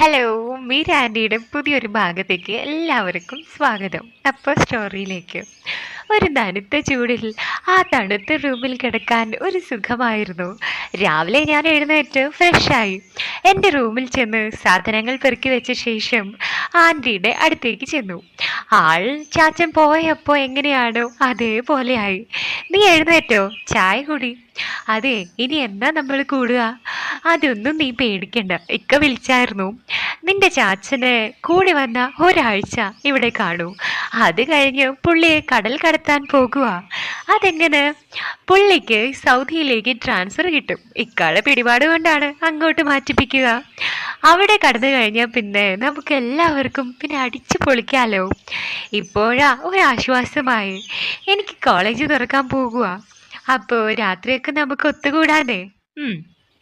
hello Meera ആൻറ്റിയുടെ പുതിയൊരു ഭാഗത്തേക്ക് എല്ലാവർക്കും സ്വാഗതം അപ്പോൾ സ്റ്റോറിയിലേക്ക് ഒരു തണുത്ത ചൂടിൽ ആ തണുത്ത റൂമിൽ കിടക്കാൻ ഒരു സുഖമായിരുന്നു രാവിലെ ഞാൻ എഴുന്നേറ്റ് ഫ്രഷായി എൻ്റെ റൂമിൽ ചെന്ന് സാധനങ്ങൾ പെറുക്കി വെച്ച ശേഷം ആൻറ്റിയുടെ അടുത്തേക്ക് ചെന്നു ആൾ ചാച്ചൻ പോയപ്പോൾ എങ്ങനെയാണോ അതേപോലെയായി നീ എഴുന്നേറ്റോ ചായ കുടി അതെ ഇനി എന്നാ നമ്മൾ കൂടുക അതൊന്നും നീ പേടിക്കണ്ട ഇക്ക വിളിച്ചായിരുന്നു നിന്റെ ചാച്ചന് കൂടി വന്ന ഒരാഴ്ച ഇവിടെ കാണൂ അത് കഴിഞ്ഞ് പുള്ളിയെ കടൽ കടത്താൻ പോകുക അതെങ്ങനെ പുള്ളിക്ക് സൗദിയിലേക്ക് ട്രാൻസ്ഫർ കിട്ടും ഇക്കാളെ പിടിപാട് കൊണ്ടാണ് അങ്ങോട്ട് മാറ്റിപ്പിക്കുക അവിടെ കടന്നു കഴിഞ്ഞാൽ പിന്നെ നമുക്ക് എല്ലാവർക്കും പിന്നെ അടിച്ചു പൊളിക്കാലോ ഇപ്പോഴാ ഒരാശ്വാസമായി എനിക്ക് കോളേജ് തുറക്കാൻ പോകുക അപ്പോൾ രാത്രിയൊക്കെ നമുക്ക് ഒത്തുകൂടാനേ ഉം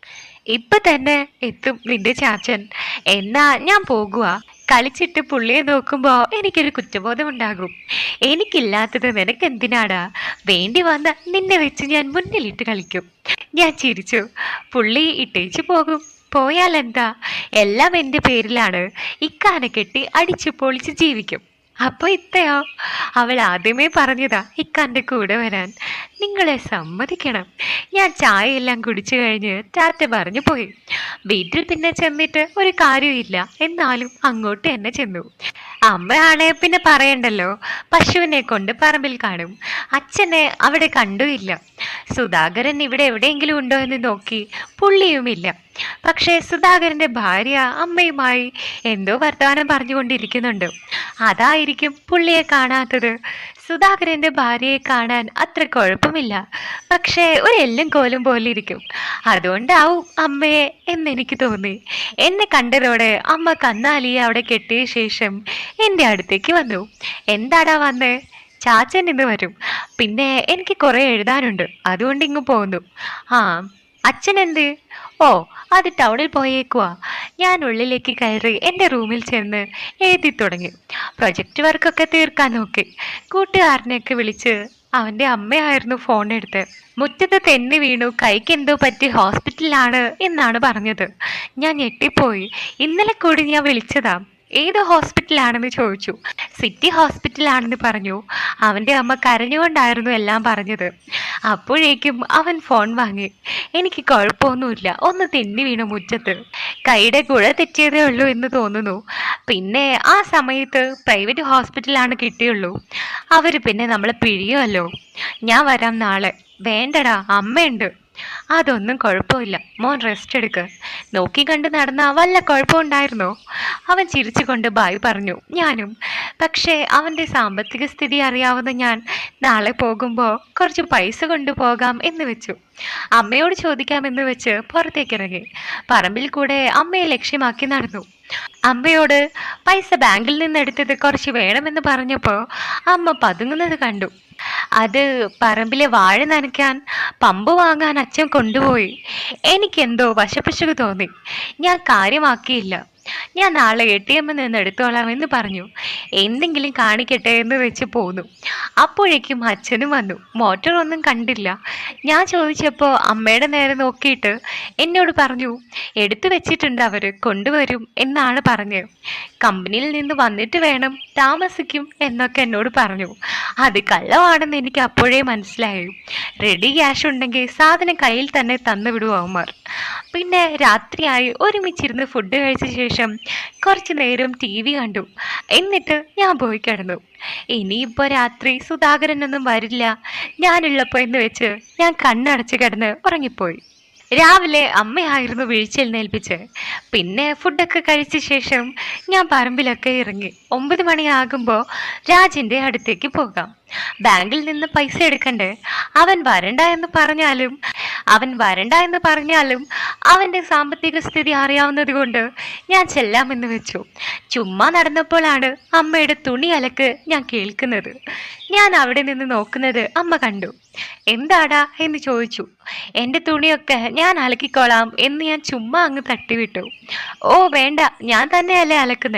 ഇപ്പൊ തന്നെ എത്തും നിന്റെ ചാച്ചൻ എന്നാ ഞാൻ പോകുക കളിച്ചിട്ട് പുള്ളിയെ നോക്കുമ്പോ എനിക്കൊരു കുറ്റബോധം ഉണ്ടാകും എനിക്കില്ലാത്തത് നിനക്ക് എന്തിനാടാ വേണ്ടി വന്ന നിന്നെ വെച്ച് ഞാൻ മുന്നിലിട്ട് കളിക്കും ഞാൻ ചിരിച്ചു പുള്ളി ഇട്ടേച്ചു പോകും പോയാൽ എന്താ എല്ലാം എൻ്റെ പേരിലാണ് ഇക്കാനെ കെട്ടി അടിച്ചു പൊളിച്ച് ജീവിക്കും അപ്പൊ ഇത്തയോ അവൾ ആദ്യമേ പറഞ്ഞതാ ഇക്കാന്റെ കൂടെ വരാൻ നിങ്ങളെ സമ്മതിക്കണം ഞാൻ ചായയെല്ലാം കുടിച്ചു കഴിഞ്ഞ് ടാറ്റ പറഞ്ഞു പോയി വീട്ടിൽ പിന്നെ ചെന്നിട്ട് ഒരു കാര്യമില്ല എന്നാലും അങ്ങോട്ട് തന്നെ ചെന്നു അമ്മയാണെ പിന്നെ പറയണ്ടല്ലോ പശുവിനെ കൊണ്ട് പറമ്പിൽ കാണും അച്ഛനെ അവിടെ കണ്ടുമില്ല സുധാകരൻ ഇവിടെ എവിടെയെങ്കിലും ഉണ്ടോ എന്ന് നോക്കി പുള്ളിയുമില്ല പക്ഷേ സുധാകരന്റെ ഭാര്യ അമ്മയുമായി എന്തോ വർത്തമാനം പറഞ്ഞുകൊണ്ടിരിക്കുന്നുണ്ട് അതായിരിക്കും പുള്ളിയെ കാണാത്തത് സുധാകരന്റെ ഭാര്യയെ കാണാൻ അത്ര കുഴപ്പമില്ല പക്ഷേ ഒരു എല്ലും കോലും പോലെ ഇരിക്കും അതുകൊണ്ടാവും അമ്മയെ എന്നെനിക്ക് തോന്നി എന്നെ കണ്ടതോടെ അമ്മ കന്നാലിയെ അവിടെ കെട്ടിയ ശേഷം എൻ്റെ അടുത്തേക്ക് വന്നു എന്താടാ വന്നേ ചാച്ചൻ ഇന്ന് വരും പിന്നെ എനിക്ക് കുറേ എഴുതാനുണ്ട് അതുകൊണ്ട് ഇങ്ങ് പോന്നു ആ അച്ഛൻ എന്ത് ഓ അത് ടൗണിൽ പോയേക്കുവാ ഞാൻ ഉള്ളിലേക്ക് കയറി എൻ്റെ റൂമിൽ ചെന്ന് എഴുതി തുടങ്ങി പ്രൊജക്റ്റ് വർക്കൊക്കെ തീർക്കാൻ നോക്കി കൂട്ടുകാരനെയൊക്കെ വിളിച്ച് അവൻ്റെ അമ്മയായിരുന്നു ഫോൺ എടുത്ത് മുറ്റത്ത് തെന്നി വീണു കൈക്ക് എന്തോ പറ്റി ഹോസ്പിറ്റലിലാണ് എന്നാണ് പറഞ്ഞത് ഞാൻ ഞെട്ടിപ്പോയി ഇന്നലെ കൂടി ഞാൻ വിളിച്ചതാ ഏത് ഹോസ്പിറ്റലാണെന്ന് ചോദിച്ചു സിറ്റി ഹോസ്പിറ്റലാണെന്ന് പറഞ്ഞു അവൻ്റെ അമ്മ കരഞ്ഞുകൊണ്ടായിരുന്നു എല്ലാം പറഞ്ഞത് അപ്പോഴേക്കും അവൻ ഫോൺ വാങ്ങി എനിക്ക് കുഴപ്പമൊന്നുമില്ല ഒന്ന് തെന്നി വീണു മുറ്റത്ത് കൈയുടെ കുഴ തെറ്റിയതേ ഉള്ളൂ എന്ന് തോന്നുന്നു പിന്നെ ആ സമയത്ത് പ്രൈവറ്റ് ഹോസ്പിറ്റലാണ് കിട്ടിയുള്ളൂ അവർ പിന്നെ നമ്മളെ പിഴിയുമല്ലോ ഞാൻ വരാം നാളെ വേണ്ടടാ അമ്മയുണ്ട് അതൊന്നും കുഴപ്പമില്ല മോൻ റെസ്റ്റ് എടുക്ക് നോക്കി കണ്ട് നടന്ന വല്ല കുഴപ്പമുണ്ടായിരുന്നോ അവൻ ചിരിച്ചുകൊണ്ട് ബായ് പറഞ്ഞു ഞാനും പക്ഷേ അവൻ്റെ സാമ്പത്തിക സ്ഥിതി അറിയാവുന്ന ഞാൻ നാളെ പോകുമ്പോൾ കുറച്ച് പൈസ കൊണ്ടുപോകാം എന്ന് വെച്ചു അമ്മയോട് ചോദിക്കാമെന്ന് വെച്ച് പുറത്തേക്കിറങ്ങി പറമ്പിൽ കൂടെ അമ്മയെ ലക്ഷ്യമാക്കി നടന്നു അമ്മയോട് പൈസ ബാങ്കിൽ നിന്ന് എടുത്തത് കുറച്ച് വേണമെന്ന് പറഞ്ഞപ്പോൾ അമ്മ പതുങ്ങുന്നത് കണ്ടു അത് പറമ്പിലെ വാഴ നനയ്ക്കാൻ പമ്പ് വാങ്ങാൻ അച്ഛൻ കൊണ്ടുപോയി എനിക്കെന്തോ വശപ്പിശക് തോന്നി ഞാൻ കാര്യമാക്കിയില്ല ഞാൻ നാളെ എ ടി എമ്മിൽ നിന്ന് എടുത്തോളാം എന്ന് പറഞ്ഞു എന്തെങ്കിലും കാണിക്കട്ടെ എന്ന് വെച്ച് പോന്നു അപ്പോഴേക്കും അച്ഛനും വന്നു മോട്ടോർ ഒന്നും കണ്ടില്ല ഞാൻ ചോദിച്ചപ്പോൾ അമ്മയുടെ നേരെ നോക്കിയിട്ട് എന്നോട് പറഞ്ഞു എടുത്തു വെച്ചിട്ടുണ്ട് അവർ കൊണ്ടുവരും എന്നാണ് പറഞ്ഞത് കമ്പനിയിൽ നിന്ന് വന്നിട്ട് വേണം താമസിക്കും എന്നൊക്കെ എന്നോട് പറഞ്ഞു അത് കള്ളമാണെന്ന് എനിക്ക് അപ്പോഴേ മനസ്സിലായി റെഡി ക്യാഷ് ഉണ്ടെങ്കിൽ സാധനം കയ്യിൽ തന്നെ തന്നു വിടും അവന്മാർ പിന്നെ രാത്രിയായി ഒരുമിച്ചിരുന്ന് ഫുഡ് കഴിച്ച ശേഷം കുറച്ചു നേരം ടി വി കണ്ടു എന്നിട്ട് ഞാൻ പോയി കിടന്നു ഇനിയിപ്പോൾ രാത്രി സുധാകരനൊന്നും വരില്ല ഞാനുള്ളപ്പോൾ എന്ന് വെച്ച് ഞാൻ കണ്ണടച്ച് കിടന്ന് ഉറങ്ങിപ്പോയി രാവിലെ അമ്മയായിരുന്നു വിഴിച്ചെഴുന്നേൽപ്പിച്ച് പിന്നെ ഫുഡൊക്കെ കഴിച്ച ശേഷം ഞാൻ പറമ്പിലൊക്കെ ഇറങ്ങി ഒമ്പത് മണിയാകുമ്പോൾ രാജിൻ്റെ അടുത്തേക്ക് പോകാം ബാങ്കിൽ നിന്ന് പൈസ എടുക്കണ്ടേ അവൻ വരണ്ട എന്ന് പറഞ്ഞാലും അവൻ വരണ്ട എന്ന് പറഞ്ഞാലും അവൻ്റെ സാമ്പത്തിക സ്ഥിതി അറിയാവുന്നത് കൊണ്ട് ഞാൻ ചെല്ലാമെന്ന് വെച്ചു ചുമ്മാ നടന്നപ്പോഴാണ് അമ്മയുടെ തുണി അലക്ക് ഞാൻ കേൾക്കുന്നത് ഞാൻ അവിടെ നിന്ന് നോക്കുന്നത് അമ്മ കണ്ടു എന്താടാ എന്ന് ചോദിച്ചു എൻ്റെ തുണിയൊക്കെ ഞാൻ അലക്കിക്കോളാം എന്ന് ഞാൻ ചുമ്മാ അങ്ങ് തട്ടിവിട്ടു ഓ വേണ്ട ഞാൻ തന്നെയല്ലേ അലക്കുന്നേ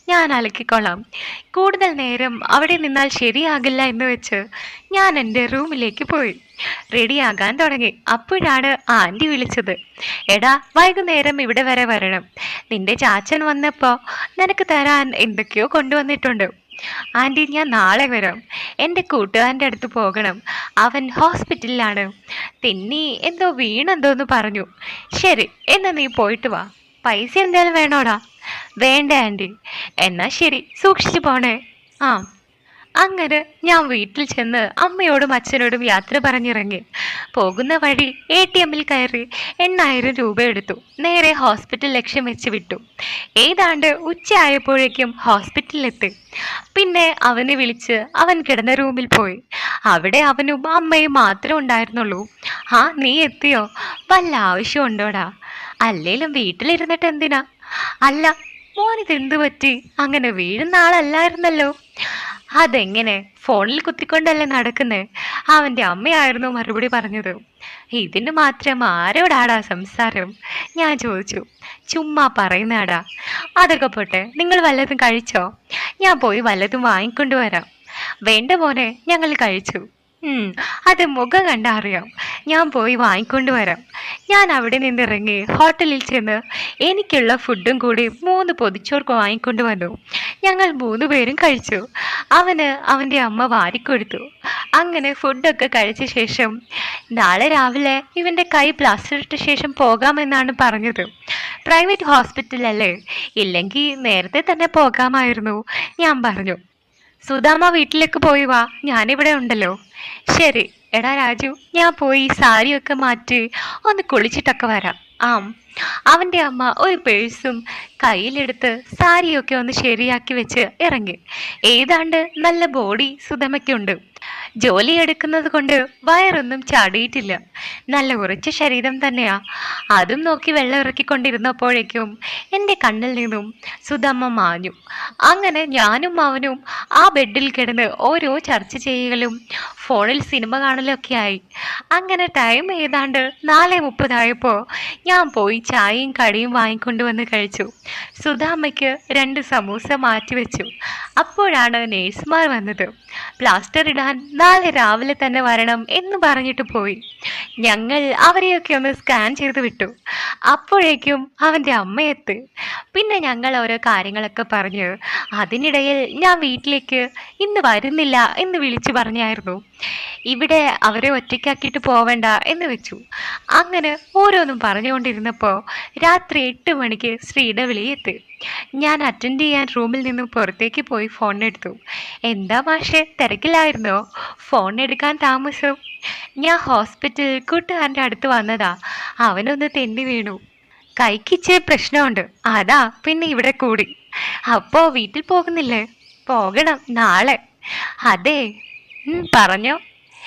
ഞാൻ അലക്കിക്കൊള്ളാം കൂടുതൽ നേരം അവിടെ നിന്നാൽ ശരിയാകില്ല എന്ന് വെച്ച് ഞാൻ എൻ്റെ റൂമിലേക്ക് പോയി റെഡിയാകാൻ തുടങ്ങി അപ്പോഴാണ് ആൻറ്റി വിളിച്ചത് എടാ വൈകുന്നേരം ഇവിടെ വരെ വരണം നിന്റെ ചാച്ചൻ വന്നപ്പോൾ നിനക്ക് തരാൻ എന്തൊക്കെയോ കൊണ്ടുവന്നിട്ടുണ്ട് ആൻറ്റി ഞാൻ നാളെ വരാം എൻ്റെ കൂട്ടുകാരൻ്റെ അടുത്ത് പോകണം അവൻ ഹോസ്പിറ്റലിലാണ് തെന്നി എന്തോ വീണെന്തോന്ന് പറഞ്ഞു ശരി എന്നാ നീ പോയിട്ട് വാ പൈസ എന്തായാലും വേണോടാ വേണ്ട ആൻറ്റി എന്നാ ശരി സൂക്ഷിച്ചു പോണേ ആ അങ്ങനെ ഞാൻ വീട്ടിൽ ചെന്ന് അമ്മയോടും അച്ഛനോടും യാത്ര പറഞ്ഞിറങ്ങി പോകുന്ന വഴി എ ടി എമ്മിൽ കയറി എണ്ണായിരം രൂപ എടുത്തു നേരെ ഹോസ്പിറ്റൽ ലക്ഷ്യം വെച്ച് വിട്ടു ഏതാണ്ട് ഉച്ചയായപ്പോഴേക്കും ഹോസ്പിറ്റലിലെത്തി പിന്നെ അവനെ വിളിച്ച് അവൻ കിടന്ന റൂമിൽ പോയി അവിടെ അവനും അമ്മയും മാത്രമേ ഉണ്ടായിരുന്നുള്ളൂ ആ നീ എത്തിയോ വല്ല ആവശ്യമുണ്ടോടാ അല്ലേലും വീട്ടിലിരുന്നിട്ട് എന്തിനാ അല്ല മോനിത് എന്തു പറ്റി അങ്ങനെ വീഴുന്ന ആളല്ലായിരുന്നല്ലോ അതെങ്ങനെ ഫോണിൽ കുത്തിക്കൊണ്ടല്ലേ നടക്കുന്നേ അവൻ്റെ അമ്മയായിരുന്നു മറുപടി പറഞ്ഞത് ഇതിന് മാത്രം ആരോടാടാ സംസാരം ഞാൻ ചോദിച്ചു ചുമ്മാ പറയുന്നാടാ അതൊക്കെ പോട്ടെ നിങ്ങൾ വല്ലതും കഴിച്ചോ ഞാൻ പോയി വല്ലതും വാങ്ങിക്കൊണ്ട് വരാം വേണ്ട മോനെ ഞങ്ങൾ കഴിച്ചു ഉം, അത് മുഖം കണ്ടാ അറിയാം ഞാൻ പോയി വാങ്ങിക്കൊണ്ട് വരാം ഞാൻ അവിടെ നിന്നിറങ്ങി ഹോട്ടലിൽ ചെന്ന് എനിക്കുള്ള ഫുഡും കൂടി മൂന്ന് പൊതിച്ചോർക്ക് വാങ്ങിക്കൊണ്ട് വന്നു ഞങ്ങൾ മൂന്ന് പേരും കഴിച്ചു അവന് അവൻ്റെ അമ്മ വാരിക്കൊടുത്തു അങ്ങനെ ഫുഡൊക്കെ കഴിച്ച ശേഷം നാളെ രാവിലെ ഇവൻ്റെ കൈ പ്ലാസ്റ്റർ ഇട്ട ശേഷം പോകാമെന്നാണ് പറഞ്ഞത് പ്രൈവറ്റ് ഹോസ്പിറ്റലല്ലേ ഇല്ലെങ്കിൽ നേരത്തെ തന്നെ പോകാമായിരുന്നു ഞാൻ പറഞ്ഞു സുധാമ വീട്ടിലേക്ക് പോയി വാ ഞാനിവിടെ ഉണ്ടല്ലോ ശരി എടാ രാജു ഞാൻ പോയി സാരിയൊക്കെ മാറ്റി ഒന്ന് കുളിച്ചിട്ടൊക്കെ വരാം ആം അവൻ്റെ അമ്മ ഒരു പേഴ്സും കയ്യിലെടുത്ത് സാരിയൊക്കെ ഒന്ന് ശരിയാക്കി വെച്ച് ഇറങ്ങി ഏതാണ്ട് നല്ല ബോഡി സുധമയ്ക്കുണ്ട് ജോലി എടുക്കുന്നത് കൊണ്ട് വയറൊന്നും ചാടിയിട്ടില്ല നല്ല ഉറച്ച ശരീരം തന്നെയാ അതും നോക്കി വെള്ളം ഇറക്കിക്കൊണ്ടിരുന്നപ്പോഴേക്കും എൻ്റെ കണ്ണിൽ നിന്നും സുധമ്മ മാഞ്ഞു അങ്ങനെ ഞാനും അവനും ആ ബെഡിൽ കിടന്ന് ഓരോ ചർച്ച ചെയ്യലും ഫോണിൽ സിനിമ കാണലൊക്കെ ആയി അങ്ങനെ ടൈം ഏതാണ്ട് നാല് മുപ്പതായപ്പോൾ ഞാൻ പോയി ചായയും കടിയും വാങ്ങിക്കൊണ്ട് വന്ന് കഴിച്ചു സുധാമ്മയ്ക്ക് രണ്ട് സമൂസ മാറ്റിവെച്ചു അപ്പോഴാണ് നേഴ്സുമാർ വന്നത് പ്ലാസ്റ്റർ ഇടാൻ നാളെ രാവിലെ തന്നെ വരണം എന്ന് പറഞ്ഞിട്ട് പോയി ഞങ്ങൾ അവരെയൊക്കെ ഒന്ന് സ്കാൻ ചെയ്ത് വിട്ടു അപ്പോഴേക്കും അവൻ്റെ അമ്മയെത്തി പിന്നെ ഞങ്ങൾ ഓരോ കാര്യങ്ങളൊക്കെ പറഞ്ഞ് അതിനിടയിൽ ഞാൻ വീട്ടിലേക്ക് ഇന്ന് വരുന്നില്ല എന്ന് വിളിച്ചു പറഞ്ഞായിരുന്നു ഇവിടെ അവരെ ഒറ്റയ്ക്കാക്കിയിട്ട് പോവണ്ട എന്ന് വെച്ചു അങ്ങനെ ഓരോന്നും പറഞ്ഞുകൊണ്ടിരുന്നപ്പോൾ രാത്രി എട്ട് മണിക്ക് ശ്രീയുടെ വിളി എത്തി ഞാൻ അറ്റൻഡ് ചെയ്യാൻ റൂമിൽ നിന്നും പുറത്തേക്ക് പോയി ഫോൺ എടുത്തു എന്താ മാഷെ തിരക്കിലായിരുന്നോ ഫോൺ എടുക്കാൻ താമസം ഞാൻ ഹോസ്പിറ്റലിൽ കൂട്ടുകാരൻ്റെ അടുത്ത് വന്നതാ അവനൊന്ന് തെന്നി വീണു കൈക്കിച്ച് പ്രശ്നമുണ്ട് അതാ പിന്നെ ഇവിടെ കൂടി അപ്പോ വീട്ടിൽ പോകുന്നില്ലേ പോകണം നാളെ അതെ ഉം, പറഞ്ഞോ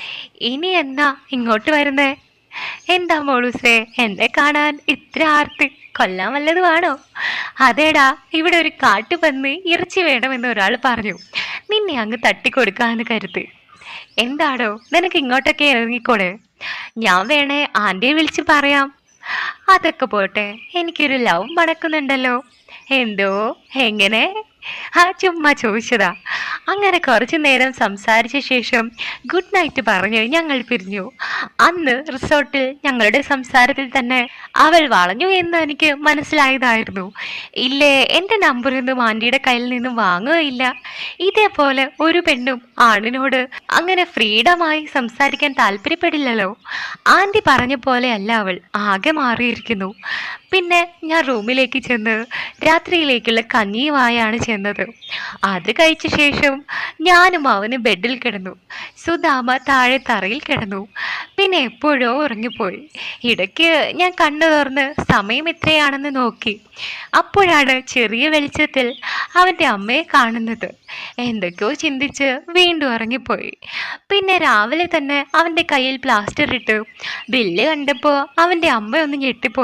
ഇനി എന്നാ ഇങ്ങോട്ട് വരുന്നേ എന്താ മോളൂസേ എന്നെ കാണാൻ ഇത്ര ആർത്തി കൊല്ലാൻ വല്ലതുമാണോ അതേടാ ഇവിടെ ഒരു കാട്ടുപന്നി ഇറച്ചി വേണമെന്ന് ഒരാൾ പറഞ്ഞു നിന്നെ അങ്ങ് തട്ടിക്കൊടുക്കാന്ന് കരുതി എന്താടോ നിനക്ക് ഇങ്ങോട്ടൊക്കെ ഇറങ്ങിക്കോടെ ഞാൻ വേണേ ആൻറ്റിയെ വിളിച്ച് പറയാം അതൊക്കെ പോട്ടെ എനിക്കൊരു ലവ് മണക്കുന്നുണ്ടല്ലോ എന്തോ എങ്ങനെ ആ ചുമ്മാ ചോദിച്ചതാ അങ്ങനെ കുറച്ചു നേരം സംസാരിച്ച ശേഷം ഗുഡ് നൈറ്റ് പറഞ്ഞ് ഞങ്ങൾ പിരിഞ്ഞു അന്ന് റിസോർട്ടിൽ ഞങ്ങളുടെ സംസാരത്തിൽ തന്നെ അവൾ വളഞ്ഞു എന്ന് എനിക്ക് മനസ്സിലായതായിരുന്നു ഇല്ലേ എൻ്റെ നമ്പറൊന്നും ആൻറ്റിയുടെ കയ്യിൽ നിന്നും വാങ്ങുകയില്ല ഇതേപോലെ ഒരു പെണ്ണും ആണിനോട് അങ്ങനെ ഫ്രീഡമായി സംസാരിക്കാൻ താല്പര്യപ്പെടില്ലല്ലോ ആൻറ്റി പറഞ്ഞ പോലെയല്ല അവൾ ആകെ മാറിയിരിക്കുന്നു പിന്നെ ഞാൻ റൂമിലേക്ക് ചെന്ന് രാത്രിയിലേക്കുള്ള കഞ്ഞിയുമായാണ് ചെന്നത് അത് കഴിച്ച ശേഷം ഞാനും അവന് ബെഡിൽ കിടന്നു സുധാമ താഴെ തറയിൽ കിടന്നു പിന്നെ എപ്പോഴോ ഉറങ്ങിപ്പോയി ഇടയ്ക്ക് ഞാൻ കണ്ണു തുറന്ന് സമയം എത്രയാണെന്ന് നോക്കി അപ്പോഴാണ് ചെറിയ വെളിച്ചത്തിൽ അവൻ്റെ അമ്മയെ കാണുന്നത് എന്തൊക്കെയോ ചിന്തിച്ച് വീണ്ടും ഇറങ്ങിപ്പോയി പിന്നെ രാവിലെ തന്നെ അവൻ്റെ കയ്യിൽ പ്ലാസ്റ്റർ ഇട്ടു ബില്ല് കണ്ടപ്പോൾ അവൻ്റെ അമ്മ ഒന്ന് ഞെട്ടിപ്പോയി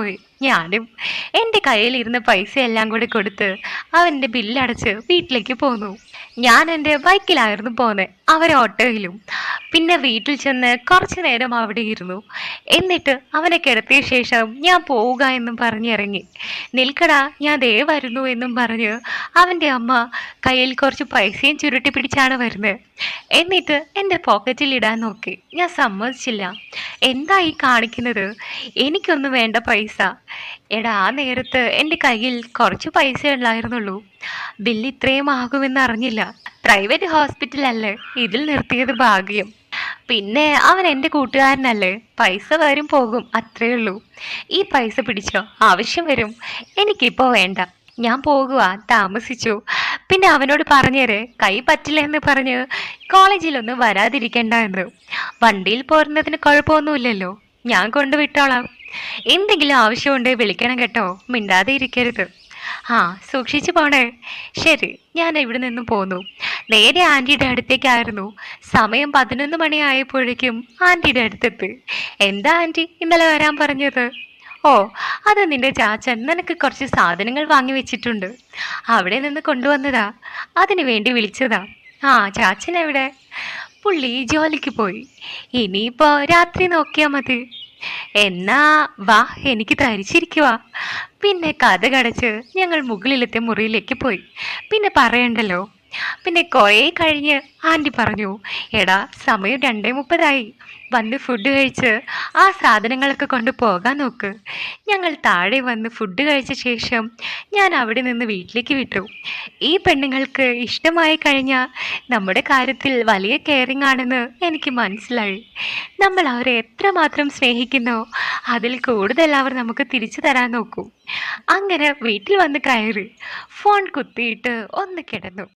ഞാനും എൻ്റെ കയ്യിലിരുന്ന പൈസ എല്ലാം കൂടി കൊടുത്ത് അവൻ്റെ ബില്ലടച്ച് വീട്ടിലേക്ക് പോന്നു ഞാൻ എൻ്റെ ബൈക്കിലായിരുന്നു പോന്നെ അവർ ഓട്ടോയിലും പിന്നെ വീട്ടിൽ ചെന്ന് കുറച്ചു നേരം അവിടെ ഇരുന്നു എന്നിട്ട് അവനെ കിടത്തിയ ശേഷം ഞാൻ പോവുക എന്നും പറഞ്ഞിറങ്ങി നിൽക്കടാ ഞാൻ ദേ വരുന്നു എന്നും പറഞ്ഞ് അവൻ്റെ അമ്മ കയ്യിൽ കുറച്ച് പൈസയും ചുരുട്ടി പിടിച്ചാണ് വരുന്നത് എന്നിട്ട് എൻ്റെ പോക്കറ്റിൽ ഇടാൻ നോക്കി ഞാൻ സമ്മതിച്ചില്ല എന്താ ഈ കാണിക്കുന്നത് എനിക്കൊന്നും വേണ്ട പൈസ എടാ ആ നേരത്ത് എൻ്റെ കയ്യിൽ കുറച്ച് പൈസ ഉള്ളായിരുന്നുള്ളൂ ബില്ല് ഇത്രയും ആകുമെന്ന് അറിഞ്ഞില്ല പ്രൈവറ്റ് ഹോസ്പിറ്റലല്ലേ ഇതിൽ നിർത്തിയത് ഭാഗ്യം പിന്നെ അവൻ എൻ്റെ കൂട്ടുകാരനല്ലേ പൈസ വരും പോകും അത്രേ ഉള്ളൂ ഈ പൈസ പിടിച്ചോ ആവശ്യം വരും എനിക്കിപ്പോൾ വേണ്ട ഞാൻ പോകുക താമസിച്ചു പിന്നെ അവനോട് പറഞ്ഞേരെ കൈ പറ്റില്ല എന്ന് പറഞ്ഞ് കോളേജിലൊന്നും വരാതിരിക്കണ്ട എന്ന് വണ്ടിയിൽ പോരുന്നതിന് കുഴപ്പമൊന്നുമില്ലല്ലോ ഞാൻ കൊണ്ടുവിട്ടോളാം എന്തെങ്കിലും ആവശ്യമുണ്ടെങ്കിൽ വിളിക്കണം കേട്ടോ മിണ്ടാതെ ഇരിക്കരുത് ആ സൂക്ഷിച്ചു പോണേ ശരി ഞാൻ ഇവിടെ നിന്ന് പോന്നു നേരെ ആൻറ്റിയുടെ അടുത്തേക്കായിരുന്നു സമയം പതിനൊന്ന് മണിയായപ്പോഴേക്കും ആൻറ്റിയുടെ അടുത്തെത്തി എന്താ ആൻറ്റി ഇന്നലെ വരാൻ പറഞ്ഞത് ഓ അത് നിന്റെ ചാച്ചൻ നിനക്ക് കുറച്ച് സാധനങ്ങൾ വാങ്ങി വെച്ചിട്ടുണ്ട് അവിടെ നിന്ന് കൊണ്ടുവന്നതാ അതിനു വേണ്ടി വിളിച്ചതാ ആ ചാച്ചൻ എവിടെ പുള്ളി ജോലിക്ക് പോയി ഇനിയിപ്പോ രാത്രി നോക്കിയാൽ മതി എന്നാ വാ എനിക്ക് തരിച്ചിരിക്കുവാ പിന്നെ കഥ കടച്ച് ഞങ്ങൾ മുകളിലത്തെ മുറിയിലേക്ക് പോയി പിന്നെ പറയണ്ടല്ലോ പിന്നെ കുറേ കഴിഞ്ഞ് ആൻറ്റി പറഞ്ഞു എടാ സമയം രണ്ടേ മുപ്പതായി വന്ന് ഫുഡ് കഴിച്ച് ആ സാധനങ്ങളൊക്കെ കൊണ്ട് പോകാൻ നോക്ക് ഞങ്ങൾ താഴെ വന്ന് ഫുഡ് കഴിച്ച ശേഷം ഞാൻ അവിടെ നിന്ന് വീട്ടിലേക്ക് വിട്ടു ഈ പെണ്ണുങ്ങൾക്ക് ഇഷ്ടമായി കഴിഞ്ഞാൽ നമ്മുടെ കാര്യത്തിൽ വലിയ കെയറിങ് ആണെന്ന് എനിക്ക് മനസ്സിലായി നമ്മൾ അവരെ എത്രമാത്രം സ്നേഹിക്കുന്നോ അതിൽ കൂടുതൽ അവർ നമുക്ക് തിരിച്ചു തരാൻ നോക്കും അങ്ങനെ വീട്ടിൽ വന്ന് കയറി ഫോൺ കുത്തിയിട്ട് ഒന്ന് കിടന്നു